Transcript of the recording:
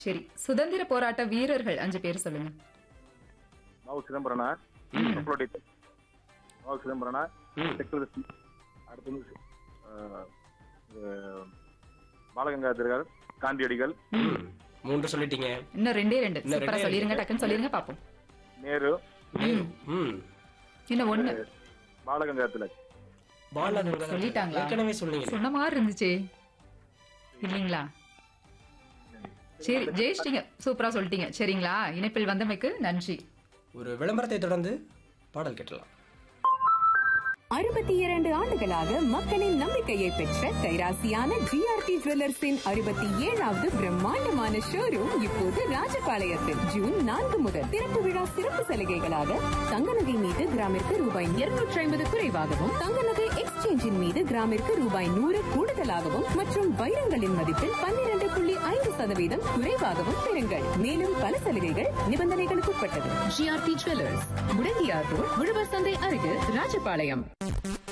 சரி சுதந்திர போராட்ட வீரர்கள் அஞ்சு பேர் சொல்லுங்க மாவு சிதம்பரனார் அப்லோடிட் மாவு சிதம்பரனார் ம். சக்கரவர்த்தி அடுத்து வந்து அஹ், அஹ், பாலகங்காதரர் காந்தியடிகள் ம். மூன்று சொல்லிட்டீங்க இன்னும் ரெண்டே ரெண்டு இன்னும் சூப்பரா ரெண்டே சொல்லிருங்க ரெண்டு. டக்குன்னு சொல்லிருங்க பாப்போம் நேரு ம். ம். இன்னும் ஒண்ணு பாலகங்காதர் பாலகங்காதர் சொல்லிட்டாங்களா? ஏற்கனவே சொன்னீங்க சொன்ன மாதிரி இருந்துச்சே இல்லீங்களா சரி ஜெயிச்சிட்டீங்க சூப்பரா சொல்லிட்டீங்க சரிங்களா இணைப்பில் வந்தமைக்கு நன்றி ஒரு விளம்பரத்தை தொடர்ந்து பாடல் கேட்டலாம் அறுபத்தி இரண்டு ஆண்டுகளாக மக்களின் நம்பிக்கையை பெற்ற கைராசியான ஜிஆர்டி ஜுவல்லர்ஸின் அறுபத்தி ஏழாவது பிரம்மாண்டமான ஷோரூம் இப்போது ராஜபாளையத்தில் ஜூன் நான்கு முதல் திறப்பு விழா சிறப்பு சலுகைகளாக தங்க நகை மீது கிராமிற்கு ரூபாய் இருநூற்றி ஐம்பது குறைவாகவும் தங்க நகை எக்ஸ்சேஞ்சின் மீது கிராமிற்கு ரூபாய் நூறு கூடுதலாகவும் மற்றும் வைரங்களின் மதிப்பில் பன்னிரண்டு புள்ளி ஐந்து சதவீதம் குறைவாகவும் பெறுங்கள் மேலும் பல சலுகைகள் நிபந்தனைகளுக்கு உட்பட்டது ஜிஆர்டி ஜுவல்லர்ஸ் முடங்கியார் ரோட் உழவர் சந்தை அருகில் ராஜபாளையம்